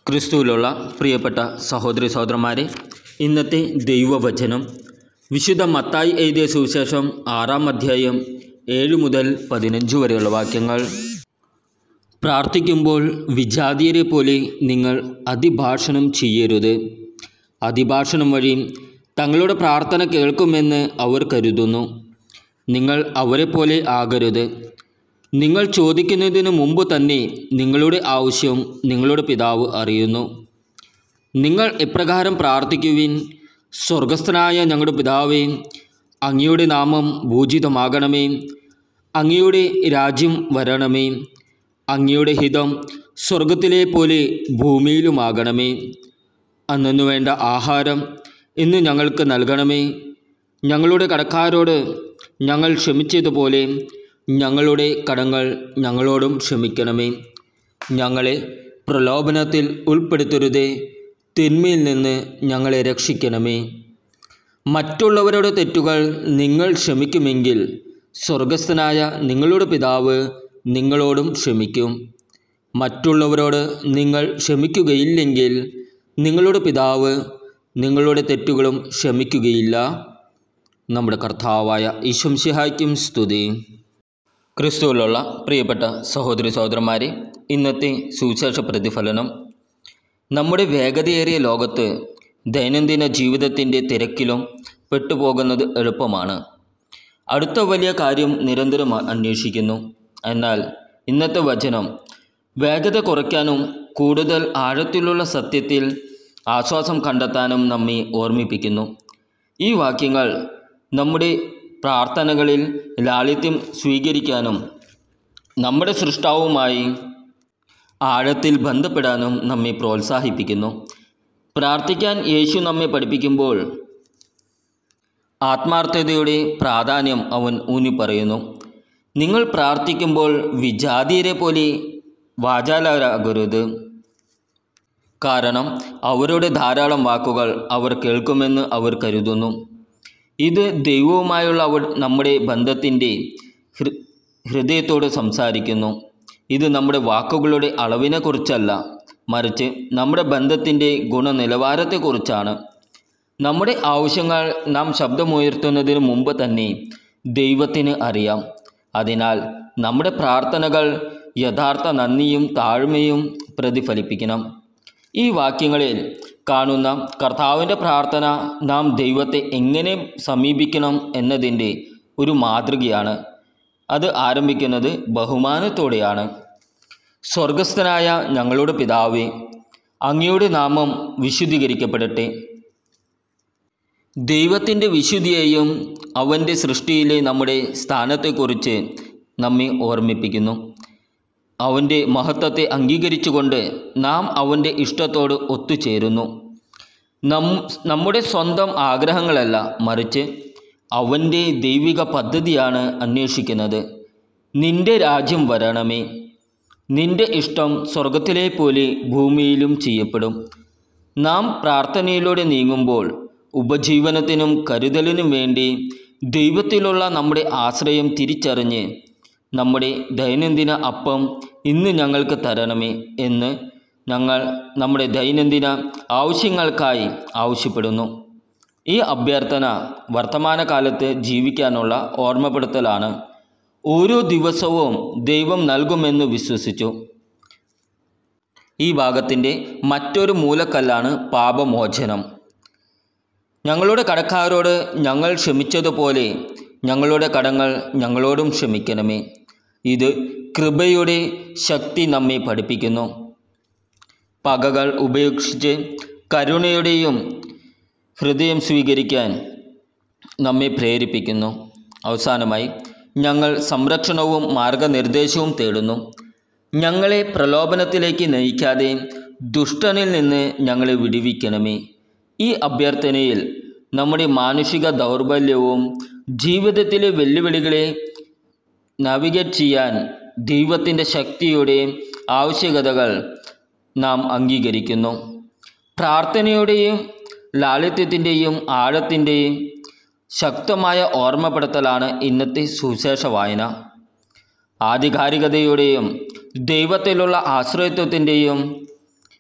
ക്രിസ്തുവിലുള്ള പ്രിയപ്പെട്ട സഹോദരി സഹോദരന്മാരെ ഇന്നത്തെ ദൈവവചനം വിശുദ്ധ മത്തായി എഴുതിയ സുവിശേഷം ആറാം അധ്യായം ഏഴ് മുതൽ പതിനഞ്ച് വരെയുള്ള വാക്യങ്ങൾ പ്രാർത്ഥിക്കുമ്പോൾ വിജാതീയരെ പോലെ നിങ്ങൾ അതിഭാഷണം ചെയ്യരുത് അതിഭാഷണം വഴി തങ്ങളുടെ പ്രാർത്ഥന കേൾക്കുമെന്ന് അവർ കരുതുന്നു നിങ്ങൾ അവരെപ്പോലെ ആകരുത് നിങ്ങൾ ചോദിക്കുന്നതിന് മുമ്പ് തന്നെ നിങ്ങളുടെ ആവശ്യം നിങ്ങളുടെ പിതാവ് അറിയുന്നു നിങ്ങൾ എപ്രകാരം പ്രാർത്ഥിക്കുവിൻ സ്വർഗസ്ഥനായ ഞങ്ങളുടെ പിതാവേ അങ്ങയുടെ നാമം ഭൂജിതമാകണമേ അങ്ങയുടെ രാജ്യം വരണമേ അങ്ങയുടെ ഹിതം സ്വർഗത്തിലെ പോലെ ഭൂമിയിലുമാകണമേ അന്നു വേണ്ട ആഹാരം ഇന്ന് ഞങ്ങൾക്ക് നൽകണമേ ഞങ്ങളുടെ കടക്കാരോട് ഞങ്ങൾ ക്ഷമിച്ചതുപോലെ ഞങ്ങളുടെ കടങ്ങൾ ഞങ്ങളോടും ക്ഷമിക്കണമേ ഞങ്ങളെ പ്രലോഭനത്തിൽ ഉൾപ്പെടുത്തരുതേ തിന്മയിൽ നിന്ന് ഞങ്ങളെ രക്ഷിക്കണമേ മറ്റുള്ളവരുടെ തെറ്റുകൾ നിങ്ങൾ ക്ഷമിക്കുമെങ്കിൽ സ്വർഗസ്ഥനായ നിങ്ങളുടെ പിതാവ് നിങ്ങളോടും ക്ഷമിക്കും മറ്റുള്ളവരോട് നിങ്ങൾ ക്ഷമിക്കുകയില്ലെങ്കിൽ നിങ്ങളുടെ പിതാവ് നിങ്ങളുടെ തെറ്റുകളും ക്ഷമിക്കുകയില്ല നമ്മുടെ കർത്താവായ ഈശംസിഹായ്ക്കും സ്തുതി ക്രിസ്തുവിലുള്ള പ്രിയപ്പെട്ട സഹോദരി സഹോദരന്മാരെ ഇന്നത്തെ സുവിശേഷ പ്രതിഫലനം നമ്മുടെ വേഗതയേറിയ ലോകത്ത് ദൈനംദിന ജീവിതത്തിൻ്റെ തിരക്കിലും പെട്ടുപോകുന്നത് എളുപ്പമാണ് അടുത്ത വലിയ കാര്യം നിരന്തരം അന്വേഷിക്കുന്നു എന്നാൽ ഇന്നത്തെ വചനം വേഗത കുറയ്ക്കാനും കൂടുതൽ ആഴത്തിലുള്ള സത്യത്തിൽ ആശ്വാസം കണ്ടെത്താനും നമ്മെ ഓർമ്മിപ്പിക്കുന്നു ഈ വാക്യങ്ങൾ നമ്മുടെ പ്രാർത്ഥനകളിൽ ലാളിത്യം സ്വീകരിക്കാനും നമ്മുടെ സൃഷ്ടാവുമായി ആഴത്തിൽ ബന്ധപ്പെടാനും നമ്മെ പ്രോത്സാഹിപ്പിക്കുന്നു പ്രാർത്ഥിക്കാൻ യേശു നമ്മെ പഠിപ്പിക്കുമ്പോൾ ആത്മാർത്ഥതയുടെ പ്രാധാന്യം അവൻ ഊന്നി പറയുന്നു നിങ്ങൾ പ്രാർത്ഥിക്കുമ്പോൾ വിജാതീയരെ പോലെ വാചാലരാകരുത് കാരണം അവരുടെ ധാരാളം വാക്കുകൾ അവർ കേൾക്കുമെന്ന് അവർ കരുതുന്നു ഇത് ദൈവവുമായുള്ള അവർ നമ്മുടെ ബന്ധത്തിൻ്റെ ഹൃ ഹൃദയത്തോട് സംസാരിക്കുന്നു ഇത് നമ്മുടെ വാക്കുകളുടെ അളവിനെക്കുറിച്ചല്ല മറിച്ച് നമ്മുടെ ബന്ധത്തിൻ്റെ ഗുണനിലവാരത്തെക്കുറിച്ചാണ് നമ്മുടെ ആവശ്യങ്ങൾ നാം ശബ്ദമുയർത്തുന്നതിന് മുമ്പ് തന്നെ ദൈവത്തിന് അറിയാം അതിനാൽ നമ്മുടെ പ്രാർത്ഥനകൾ യഥാർത്ഥ നന്ദിയും താഴ്മയും പ്രതിഫലിപ്പിക്കണം ഈ വാക്യങ്ങളിൽ കാണുന്ന കർത്താവിൻ്റെ പ്രാർത്ഥന നാം ദൈവത്തെ എങ്ങനെ സമീപിക്കണം എന്നതിൻ്റെ ഒരു മാതൃകയാണ് അത് ആരംഭിക്കുന്നത് ബഹുമാനത്തോടെയാണ് സ്വർഗസ്ഥനായ ഞങ്ങളുടെ പിതാവേ അങ്ങയുടെ നാമം വിശുദ്ധീകരിക്കപ്പെടട്ടെ ദൈവത്തിൻ്റെ വിശുദ്ധിയെയും അവൻ്റെ സൃഷ്ടിയിലെ നമ്മുടെ സ്ഥാനത്തെക്കുറിച്ച് നമ്മെ ഓർമ്മിപ്പിക്കുന്നു അവൻ്റെ മഹത്വത്തെ അംഗീകരിച്ചുകൊണ്ട് നാം അവൻ്റെ ഇഷ്ടത്തോട് ഒത്തുചേരുന്നു നം നമ്മുടെ സ്വന്തം ആഗ്രഹങ്ങളല്ല മറിച്ച് അവൻ്റെ ദൈവിക പദ്ധതിയാണ് അന്വേഷിക്കുന്നത് നിന്റെ രാജ്യം വരണമേ നിന്റെ ഇഷ്ടം സ്വർഗത്തിലെ പോലെ ഭൂമിയിലും ചെയ്യപ്പെടും നാം പ്രാർത്ഥനയിലൂടെ നീങ്ങുമ്പോൾ ഉപജീവനത്തിനും കരുതലിനും വേണ്ടി ദൈവത്തിലുള്ള നമ്മുടെ ആശ്രയം തിരിച്ചറിഞ്ഞ് നമ്മുടെ ദൈനംദിന അപ്പം ഇന്ന് ഞങ്ങൾക്ക് തരണമേ എന്ന് ഞങ്ങൾ നമ്മുടെ ദൈനംദിന ആവശ്യങ്ങൾക്കായി ആവശ്യപ്പെടുന്നു ഈ അഭ്യർത്ഥന വർത്തമാനകാലത്ത് ജീവിക്കാനുള്ള ഓർമ്മപ്പെടുത്തലാണ് ഓരോ ദിവസവും ദൈവം നൽകുമെന്ന് വിശ്വസിച്ചു ഈ ഭാഗത്തിൻ്റെ മറ്റൊരു മൂലക്കല്ലാണ് പാപമോചനം ഞങ്ങളുടെ കടക്കാരോട് ഞങ്ങൾ ക്ഷമിച്ചതുപോലെ ഞങ്ങളുടെ കടങ്ങൾ ഞങ്ങളോടും ക്ഷമിക്കണമേ ഇത് കൃപയുടെ ശക്തി നമ്മെ പഠിപ്പിക്കുന്നു പകകൾ ഉപേക്ഷിച്ച് കരുണയുടെയും ഹൃദയം സ്വീകരിക്കാൻ നമ്മെ പ്രേരിപ്പിക്കുന്നു അവസാനമായി ഞങ്ങൾ സംരക്ഷണവും മാർഗനിർദ്ദേശവും തേടുന്നു ഞങ്ങളെ പ്രലോഭനത്തിലേക്ക് നയിക്കാതെ ദുഷ്ടനിൽ നിന്ന് ഞങ്ങളെ വിടുവിക്കണമേ ഈ അഭ്യർത്ഥനയിൽ നമ്മുടെ മാനുഷിക ദൗർബല്യവും ജീവിതത്തിലെ വെല്ലുവിളികളെ നാവിഗേറ്റ് ചെയ്യാൻ ദൈവത്തിൻ്റെ ശക്തിയുടെ ആവശ്യകതകൾ നാം അംഗീകരിക്കുന്നു പ്രാർത്ഥനയുടെയും ലാളിത്യത്തിൻ്റെയും ആഴത്തിൻ്റെയും ശക്തമായ ഓർമ്മപ്പെടുത്തലാണ് ഇന്നത്തെ സുവിശേഷ വായന ആധികാരികതയുടെയും ദൈവത്തിലുള്ള ആശ്രയത്വത്തിൻ്റെയും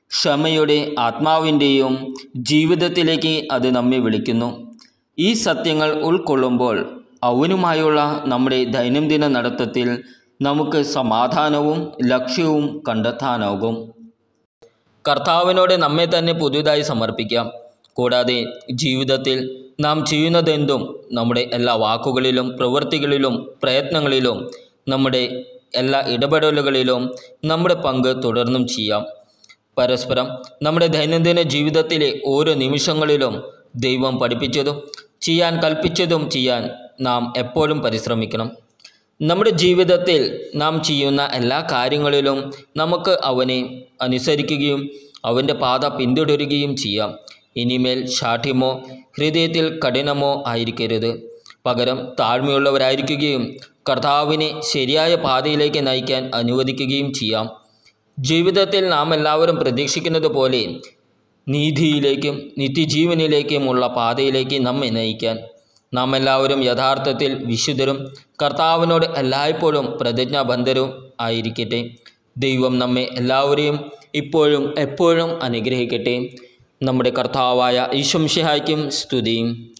ക്ഷമയുടെ ആത്മാവിൻ്റെയും ജീവിതത്തിലേക്ക് അത് നമ്മെ വിളിക്കുന്നു ഈ സത്യങ്ങൾ ഉൾക്കൊള്ളുമ്പോൾ അവനുമായുള്ള നമ്മുടെ ദൈനംദിന നടത്തത്തിൽ നമുക്ക് സമാധാനവും ലക്ഷ്യവും കണ്ടെത്താനാകും കർത്താവിനോട് നമ്മെ തന്നെ പുതുതായി സമർപ്പിക്കാം കൂടാതെ ജീവിതത്തിൽ നാം ചെയ്യുന്നതെന്തും നമ്മുടെ എല്ലാ വാക്കുകളിലും പ്രവൃത്തികളിലും പ്രയത്നങ്ങളിലും നമ്മുടെ എല്ലാ ഇടപെടലുകളിലും നമ്മുടെ പങ്ക് തുടർന്നും ചെയ്യാം പരസ്പരം നമ്മുടെ ദൈനംദിന ജീവിതത്തിലെ ഓരോ നിമിഷങ്ങളിലും ദൈവം പഠിപ്പിച്ചതും ചെയ്യാൻ കൽപ്പിച്ചതും ചെയ്യാൻ നാം എപ്പോഴും പരിശ്രമിക്കണം നമ്മുടെ ജീവിതത്തിൽ നാം ചെയ്യുന്ന എല്ലാ കാര്യങ്ങളിലും നമുക്ക് അവനെ അനുസരിക്കുകയും അവൻ്റെ പാത പിന്തുടരുകയും ചെയ്യാം ഇനിമേൽ ശാഠ്യമോ ഹൃദയത്തിൽ കഠിനമോ ആയിരിക്കരുത് പകരം താഴ്മയുള്ളവരായിരിക്കുകയും കർത്താവിനെ ശരിയായ പാതയിലേക്ക് നയിക്കാൻ അനുവദിക്കുകയും ചെയ്യാം ജീവിതത്തിൽ നാം എല്ലാവരും പ്രതീക്ഷിക്കുന്നത് പോലെ നീതിയിലേക്കും നിത്യജീവനിലേക്കുമുള്ള പാതയിലേക്ക് നമ്മെ നയിക്കാൻ നാം എല്ലാവരും യഥാർത്ഥത്തിൽ വിശുദ്ധരും കർത്താവിനോട് എല്ലായ്പ്പോഴും പ്രതിജ്ഞാബദ്ധരും ആയിരിക്കട്ടെ ദൈവം നമ്മെ എല്ലാവരെയും ഇപ്പോഴും എപ്പോഴും അനുഗ്രഹിക്കട്ടെ നമ്മുടെ കർത്താവായ ഈശംഷിഹായ്ക്കും സ്തുതിയും